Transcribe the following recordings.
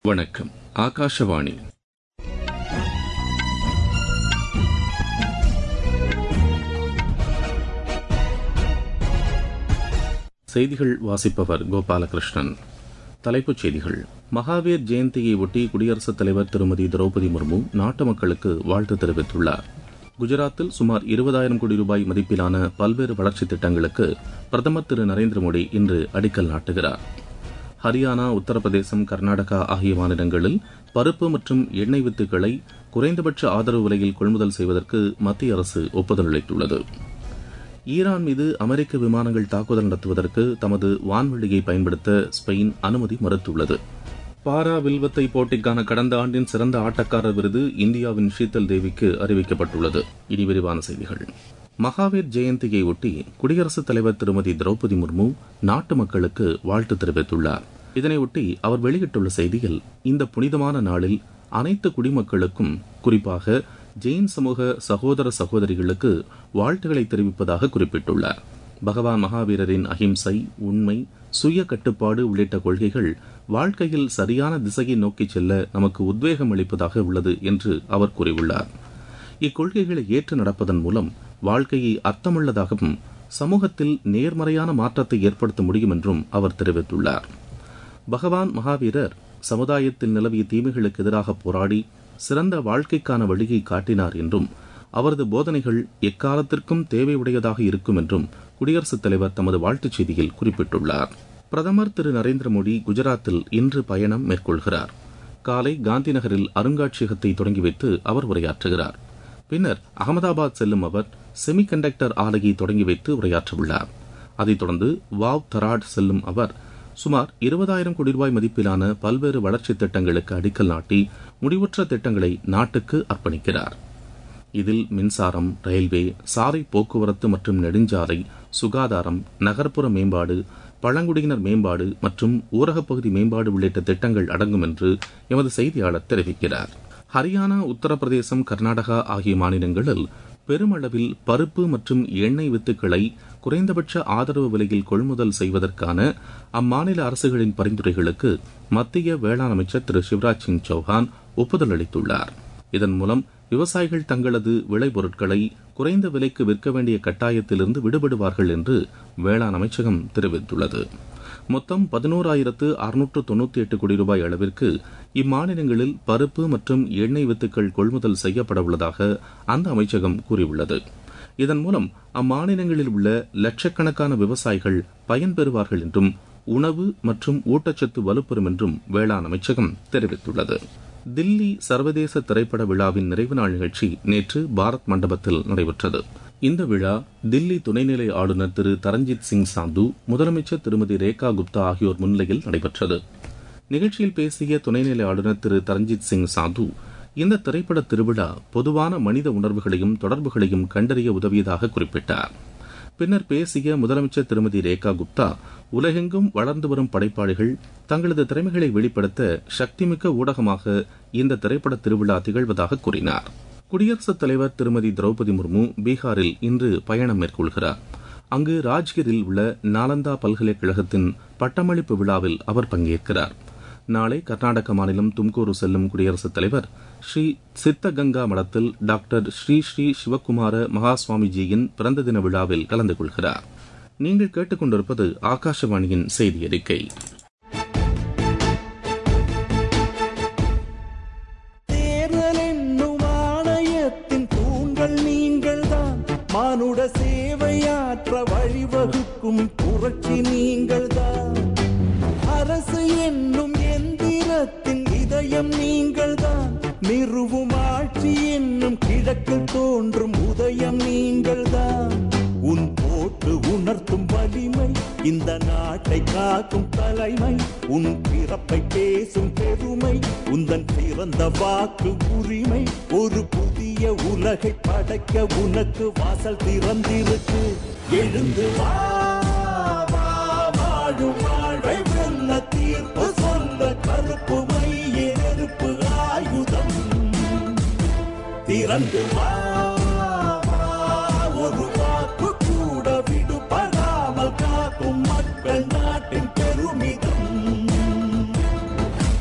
வணக்கம் ஆகாஷவாணி செய்திகள் வாசிப்பவர் கோபாலகிருஷ்ணன் தலைப்புச் செய்திகள் மகாவீர் ஜெயந்தியை ஒட்டி குடியரசுத் தலைவர் திருமதி திரௌபதி முர்மு நாட்டு மக்களுக்கு வாழ்த்து தெரிவித்துள்ளார் குஜராத்தில் சுமார் இருபதாயிரம் கோடி ரூபாய் மதிப்பிலான பல்வேறு வளர்ச்சித் திட்டங்களுக்கு பிரதமர் திரு நரேந்திர மோடி இன்று அடிக்கல் நாட்டுகிறார் ஹரியானா உத்தரப்பிரதேசம் கர்நாடகா ஆகிய மாநிலங்களில் பருப்பு மற்றும் எண்ணெய் வித்துக்களை குறைந்தபட்ச ஆதரவு விலையில் கொள்முதல் செய்வதற்கு மத்திய அரசு ஒப்புதல் அளித்துள்ளது ஈரான் மீது அமெரிக்க விமானங்கள் தாக்குதல் நடத்துவதற்கு தமது வான்வெளியை பயன்படுத்த ஸ்பெயின் அனுமதி மறுத்துள்ளது பாரா வில்வத்தை போட்டிக்கான கடந்த ஆண்டின் சிறந்த ஆட்டக்காரர் விருது இந்தியாவின் ஷீதல் தேவிக்கு அறிவிக்கப்பட்டுள்ளது இனி விரிவான செய்திகள் மகாவீர் ஜெயந்தியை ஒட்டி குடியரசுத் தலைவர் திருமதி திரௌபதி முர்மு நாட்டு மக்களுக்கு வாழ்த்து தெரிவித்துள்ளார் இதனையொட்டி அவர் வெளியிட்டுள்ள செய்தியில் இந்த புனிதமான நாளில் அனைத்து குடிமக்களுக்கும் குறிப்பாக ஜெயின் சமூக சகோதர சகோதரிகளுக்கு வாழ்த்துக்களை தெரிவிப்பதாக குறிப்பிட்டுள்ளார் பகவான் மகாவீரரின் அஹிம்சை உண்மை சுய கட்டுப்பாடு உள்ளிட்ட கொள்கைகள் வாழ்க்கையில் சரியான திசையை நோக்கிச் செல்ல நமக்கு உத்வேகம் அளிப்பதாக உள்ளது என்று அவர் கூறியுள்ளார் இக்கொள்கைகளை ஏற்று நடப்பதன் மூலம் வாழ்க்கையை அர்த்தமுள்ளதாகவும் சமூகத்தில் நேர்மறையான மாற்றத்தை ஏற்படுத்த முடியும் என்றும் அவர் தெரிவித்துள்ளார் பகவான் மகாவீரர் சமுதாயத்தில் நிலவிய தீமைகளுக்கு எதிராக போராடி சிறந்த வாழ்க்கைக்கான வழியை காட்டினார் என்றும் அவரது போதனைகள் எக்காலத்திற்கும் தேவையுடையதாக இருக்கும் என்றும் குடியரசுத் தலைவர் தமது வாழ்த்துச் செய்தியில் குறிப்பிட்டுள்ளார் பிரதமர் திரு நரேந்திர மோடி குஜராத்தில் இன்று பயணம் மேற்கொள்கிறார் காலை காந்தி நகரில் அருங்காட்சியகத்தை தொடங்கி வைத்து அவர் உரையாற்றுகிறார் பின்னர் அகமதாபாத் செல்லும் அவர் செமிகண்டக்டர் ஆலையை தொடங்கி வைத்து உரையாற்றவுள்ளார் அதைத் தொடர்ந்து வாவ் தராட் செல்லும் அவர் சுமார் இருபதாயிரம் கோடி ரூபாய் மதிப்பிலான பல்வேறு வளர்ச்சித் திட்டங்களுக்கு அடிக்கல் நாட்டி முடிவுற்ற திட்டங்களை நாட்டுக்கு அர்ப்பணிக்கிறார் இதில் மின்சாரம் ரயில்வே சாலை போக்குவரத்து மற்றும் நெடுஞ்சாலை சுகாதாரம் நகர்ப்புற மேம்பாடு பழங்குடியினர் மேம்பாடு மற்றும் ஊரகப் பகுதி மேம்பாடு உள்ளிட்ட திட்டங்கள் அடங்கும் என்று எமது செய்தியாளர் தெரிவிக்கிறார் ஹரியானா உத்தரப்பிரதேசம் கர்நாடகா ஆகிய மாநிலங்களில் பெருமளவில் பருப்பு மற்றும் எண்ணெய் வித்துக்களை குறைந்தபட்ச ஆதரவு விலையில் கொள்முதல் செய்வதற்கான அம்மாநில அரசுகளின் பரிந்துரைகளுக்கு மத்திய வேளாண் அமைச்சர் திரு சிவராஜ் சிங் சௌஹான் ஒப்புதல் அளித்துள்ளார் இதன் மூலம் விவசாயிகள் தங்களது விளைபொருட்களை குறைந்த விலைக்கு விற்க வேண்டிய கட்டாயத்திலிருந்து விடுபடுவார்கள் என்று வேளாண் அமைச்சகம் தெரிவித்துள்ளது மொத்தம் பதினோராயிரத்து அறுநூற்று தொன்னூத்தி எட்டு கோடி ரூபாய் அளவிற்கு இம்மாநிலங்களில் பருப்பு மற்றும் எண்ணெய் வித்துக்கள் கொள்முதல் செய்யப்பட உள்ளதாக அந்த அமைச்சகம் கூறியுள்ளது இதன் மூலம் அம்மாநிலங்களில் உள்ள லட்சக்கணக்கான விவசாயிகள் பயன்பெறுவார்கள் என்றும் உணவு மற்றும் ஊட்டச்சத்து வலுப்பெறும் என்றும் வேளாண் அமைச்சகம் தெரிவித்துள்ளது தில்லி சர்வதேச திரைப்பட விழாவின் நிறைவு நாள் நிகழ்ச்சி நேற்று பாரத் மண்டபத்தில் நடைபெற்றது இந்த விழா தில்லி துணைநிலை ஆளுநர் திரு தரஞ்சித் சிங் சாந்து முதலமைச்சர் திருமதி ரேகா குப்தா ஆகியோர் முன்னிலையில் நடைபெற்றது நிகழ்ச்சியில் பேசிய துணைநிலை ஆளுநர் திரு தரஞ்சித் சிங் சாந்து இந்த திரைப்பட திருவிழா பொதுவான மனித உணர்வுகளையும் தொடர்புகளையும் கண்டறிய உதவியதாக குறிப்பிட்டார் பின்னர் பேசிய முதலமைச்சர் திருமதி ரேகா குப்தா உலகெங்கும் வளர்ந்து வரும் படைப்பாளிகள் தங்களது திறமைகளை வெளிப்படுத்த சக்திமிக்க ஊடகமாக இந்த திரைப்பட திருவிழா திகழ்வதாக கூறினார் குடியரசுத் தலைவர் திருமதி திரௌபதி முர்மு பீகாரில் இன்று பயணம் மேற்கொள்கிறார் அங்கு ராஜ்கிரில் உள்ள நாலந்தா பல்கலைக்கழகத்தின் பட்டமளிப்பு விழாவில் அவர் பங்கேற்கிறார் நாளை கர்நாடக மாநிலம் தும்கூரு செல்லும் குடியரசுத் தலைவர் ஸ்ரீ சித்தகங்கா மடத்தில் டாக்டர் ஸ்ரீ ஸ்ரீ சிவகுமார மகா சுவாமிஜியின் பிறந்த தின விழாவில் கலந்து கொள்கிறார் நீங்கள் கேட்டுக்கொண்டிருப்பது ஆகாஷவாணியின் செய்தி அறிக்கை தேர்தல் என்னும் ஆணையத்தின் தூண்கள் நீங்கள்தான் மானுட சேவையாற்ற வழிவகுக்கும் புரட்சி நீங்கள்தான் அரசு என்னும் எந்திரத்தின் இதயம் நீங்கள்தான் நிறுவும் ஆட்சி என்னும் கிழக்கில் தோன்றும் உதயம் நீங்கள்தான் உன் போட்டு உணர்த்தும் வலிமை இந்த நாட்டை காக்கும் தலைமை உன் பிறப்பை பேசும் பெருமை உந்தன் பிறந்த வாக்கு உரிமை ஒரு புதிய உலகை படைக்க உனக்கு வாசல் திறந்திருக்கு எழுந்து வா வா, வாழும் வாழ்வை வெல்ல தீர்ப்பு சொல்ல கருப்பு மைய நெருப்பு ஆயுதம் திறந்து வா வா, ஒரு வாக்கு கூட விடுபடாமல் காக்கும் மக்கள் நாட்டின் பெருமிதம்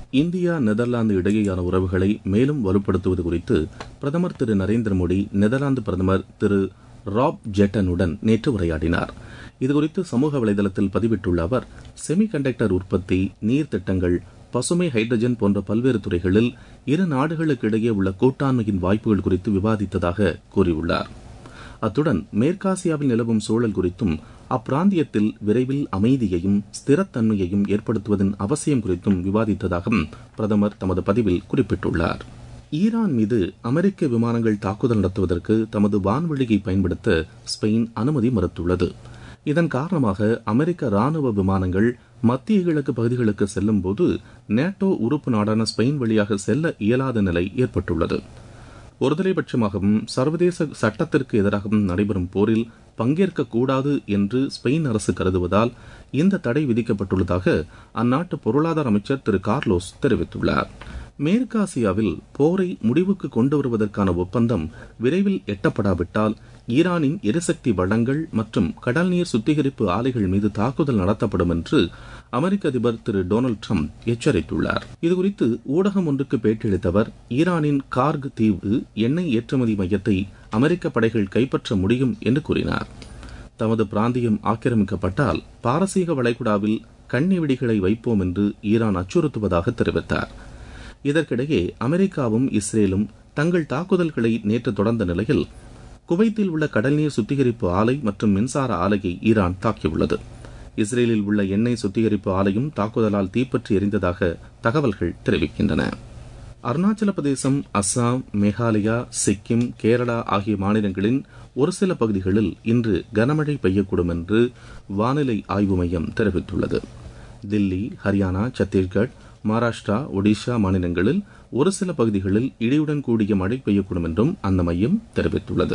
இந்தியா நெதர்லாந்து இடையேயான உறவுகளை மேலும் வலுப்படுத்துவது குறித்து பிரதமர் திரு நரேந்திர மோடி நெதர்லாந்து பிரதமர் திரு ராப் ஜெட்டனுடன் நேற்று உரையாடினார் இதுகுறித்து சமூக வலைதளத்தில் பதிவிட்டுள்ள அவர் செமிகண்டக்டர் உற்பத்தி நீர் திட்டங்கள் பசுமை ஹைட்ரஜன் போன்ற பல்வேறு துறைகளில் இரு நாடுகளுக்கு இடையே உள்ள கூட்டாண்மையின் வாய்ப்புகள் குறித்து விவாதித்ததாக கூறியுள்ளார் அத்துடன் மேற்காசியாவில் நிலவும் சூழல் குறித்தும் அப்பிராந்தியத்தில் விரைவில் அமைதியையும் ஸ்திரத்தன்மையையும் ஏற்படுத்துவதன் அவசியம் குறித்தும் விவாதித்ததாகவும் பிரதமர் தமது பதிவில் குறிப்பிட்டுள்ளார் ஈரான் மீது அமெரிக்க விமானங்கள் தாக்குதல் நடத்துவதற்கு தமது வான்வழியை பயன்படுத்த ஸ்பெயின் அனுமதி மறுத்துள்ளது இதன் காரணமாக அமெரிக்க ராணுவ விமானங்கள் மத்திய கிழக்கு பகுதிகளுக்கு செல்லும் போது நேட்டோ உறுப்பு நாடான ஸ்பெயின் வழியாக செல்ல இயலாத நிலை ஏற்பட்டுள்ளது ஒருதலைபட்சமாகவும் சர்வதேச சட்டத்திற்கு எதிராகவும் நடைபெறும் போரில் பங்கேற்கக்கூடாது என்று ஸ்பெயின் அரசு கருதுவதால் இந்த தடை விதிக்கப்பட்டுள்ளதாக அந்நாட்டு பொருளாதார அமைச்சர் திரு கார்லோஸ் தெரிவித்துள்ளார் மேற்காசியாவில் போரை முடிவுக்கு கொண்டு வருவதற்கான ஒப்பந்தம் விரைவில் எட்டப்படாவிட்டால் ஈரானின் எரிசக்தி வளங்கள் மற்றும் கடல்நீர் சுத்திகரிப்பு ஆலைகள் மீது தாக்குதல் நடத்தப்படும் என்று அமெரிக்க அதிபர் திரு டொனால்டு ட்ரம்ப் எச்சரித்துள்ளார் இதுகுறித்து ஊடகம் ஒன்றுக்கு பேட்டியளித்த அவர் ஈரானின் கார்க் தீவு எண்ணெய் ஏற்றுமதி மையத்தை அமெரிக்க படைகள் கைப்பற்ற முடியும் என்று கூறினார் தமது பிராந்தியம் ஆக்கிரமிக்கப்பட்டால் பாரசீக வளைகுடாவில் கண்ணி வெடிகளை வைப்போம் என்று ஈரான் அச்சுறுத்துவதாக தெரிவித்தார் இதற்கிடையே அமெரிக்காவும் இஸ்ரேலும் தங்கள் தாக்குதல்களை நேற்று தொடர்ந்த நிலையில் குவைத்தில் உள்ள கடல்நீர் சுத்திகரிப்பு ஆலை மற்றும் மின்சார ஆலையை ஈரான் தாக்கியுள்ளது இஸ்ரேலில் உள்ள எண்ணெய் சுத்திகரிப்பு ஆலையும் தாக்குதலால் தீப்பற்றி எரிந்ததாக தகவல்கள் தெரிவிக்கின்றன அருணாச்சல பிரதேசம் அஸ்ஸாம் மேகாலயா சிக்கிம் கேரளா ஆகிய மாநிலங்களின் ஒரு சில பகுதிகளில் இன்று கனமழை பெய்யக்கூடும் என்று வானிலை ஆய்வு மையம் தெரிவித்துள்ளது தில்லி ஹரியானா சத்தீஸ்கர் மகாராஷ்டிரா ஒடிஷா மாநிலங்களில் ஒரு சில பகுதிகளில் இடியுடன் கூடிய மழை பெய்யக்கூடும் என்றும் அந்த மையம் தெரிவித்துள்ளது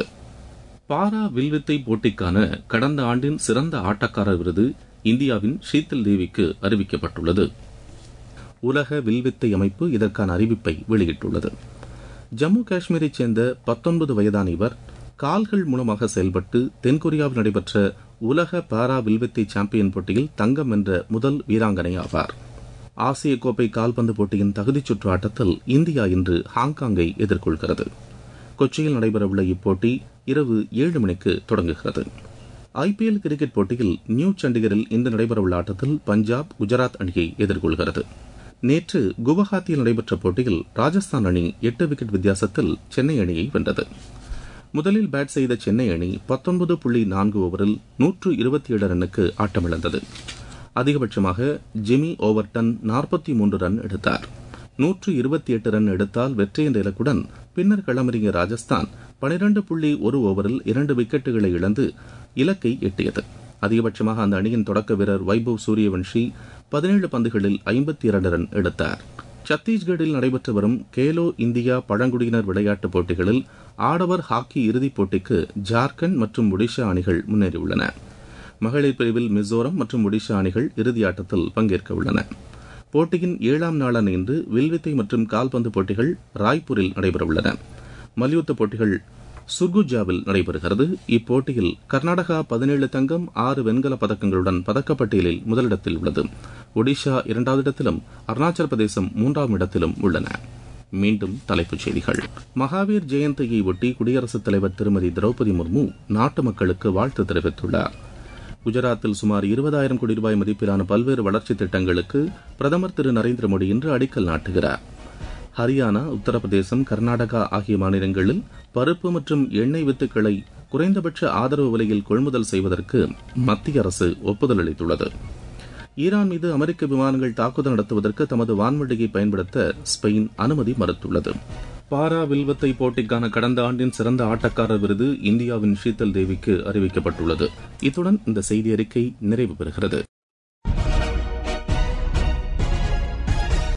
பாரா வில்வித்தை போட்டிக்கான கடந்த ஆண்டின் சிறந்த ஆட்டக்காரர் விருது இந்தியாவின் ஷீத்தல் தேவிக்கு அறிவிக்கப்பட்டுள்ளது உலக வில்வித்தை அமைப்பு இதற்கான அறிவிப்பை வெளியிட்டுள்ளது ஜம்மு காஷ்மீரைச் சேர்ந்த பத்தொன்பது வயதான இவர் கால்கள் மூலமாக செயல்பட்டு தென்கொரியாவில் நடைபெற்ற உலக பாரா வில்வித்தை சாம்பியன் போட்டியில் தங்கம் வென்ற முதல் வீராங்கனை ஆவார் ஆசிய கோப்பை கால்பந்து போட்டியின் தகுதிச் சுற்று ஆட்டத்தில் இந்தியா இன்று ஹாங்காங்கை எதிர்கொள்கிறது கொச்சியில் நடைபெறவுள்ள இப்போட்டி இரவு ஏழு மணிக்கு தொடங்குகிறது ஐபிஎல் கிரிக்கெட் போட்டியில் நியூ சண்டிகரில் இன்று நடைபெறவுள்ள ஆட்டத்தில் பஞ்சாப் குஜராத் அணியை எதிர்கொள்கிறது நேற்று குவஹாத்தியில் நடைபெற்ற போட்டியில் ராஜஸ்தான் அணி எட்டு விக்கெட் வித்தியாசத்தில் சென்னை அணியை வென்றது முதலில் பேட் செய்த சென்னை அணி பத்தொன்பது புள்ளி நான்கு ஓவரில் நூற்று இருபத்தி ஏழு ரன்னுக்கு ஆட்டமிழந்தது அதிகபட்சமாக ஜிமி ஓவர்டன் நாற்பத்தி மூன்று ரன் எடுத்தார் நூற்று இருபத்தி எட்டு ரன் எடுத்தால் வெற்றி என்ற இலக்குடன் பின்னர் களமிறங்கிய ராஜஸ்தான் பனிரண்டு புள்ளி ஒரு ஓவரில் இரண்டு விக்கெட்டுகளை இழந்து இலக்கை எட்டியது அதிகபட்சமாக அந்த அணியின் தொடக்க வீரர் வைபவ் சூரியவன்ஷி பதினேழு பந்துகளில் ஐம்பத்தி இரண்டு ரன் எடுத்தார் சத்தீஸ்கரில் நடைபெற்று வரும் கேலோ இந்தியா பழங்குடியினர் விளையாட்டுப் போட்டிகளில் ஆடவர் ஹாக்கி இறுதிப் போட்டிக்கு ஜார்க்கண்ட் மற்றும் ஒடிஷா அணிகள் முன்னேறியுள்ளன மகளிர் பிரிவில் மிசோரம் மற்றும் ஒடிஷா அணிகள் இறுதியாட்டத்தில் பங்கேற்க உள்ளன போட்டியின் ஏழாம் நாளான இன்று வில்வித்தை மற்றும் கால்பந்து போட்டிகள் ராய்ப்பூரில் நடைபெறவுள்ளன மல்யுத்த போட்டிகள் சுர்குஜாவில் நடைபெறுகிறது இப்போட்டியில் கர்நாடகா பதினேழு தங்கம் ஆறு வெண்கல பதக்கங்களுடன் பதக்கப்பட்டியலில் முதலிடத்தில் உள்ளது ஒடிஷா இரண்டாவது இடத்திலும் அருணாச்சல பிரதேசம் மூன்றாம் இடத்திலும் உள்ளன மீண்டும் தலைப்புச் செய்திகள் மகாவீர் ஜெயந்தியை ஒட்டி குடியரசுத் தலைவர் திருமதி திரௌபதி முர்மு நாட்டு மக்களுக்கு வாழ்த்து தெரிவித்துள்ளார் குஜராத்தில் சுமார் இருபதாயிரம் கோடி ரூபாய் மதிப்பிலான பல்வேறு வளர்ச்சித் திட்டங்களுக்கு பிரதமர் திரு நரேந்திர மோடி இன்று அடிக்கல் நாட்டுகிறார் ஹரியானா உத்தரப்பிரதேசம் கர்நாடகா ஆகிய மாநிலங்களில் பருப்பு மற்றும் எண்ணெய் வித்துக்களை குறைந்தபட்ச ஆதரவு விலையில் கொள்முதல் செய்வதற்கு மத்திய அரசு ஒப்புதல் அளித்துள்ளது ஈரான் மீது அமெரிக்க விமானங்கள் தாக்குதல் நடத்துவதற்கு தமது வான்வழியை பயன்படுத்த ஸ்பெயின் அனுமதி மறுத்துள்ளது பாரா வில்வத்தை போட்டிக்கான கடந்த ஆண்டின் சிறந்த ஆட்டக்காரர் விருது இந்தியாவின் ஷீத்தல் தேவிக்கு அறிவிக்கப்பட்டுள்ளது இத்துடன் இந்த செய்தி அறிக்கை நிறைவு பெறுகிறது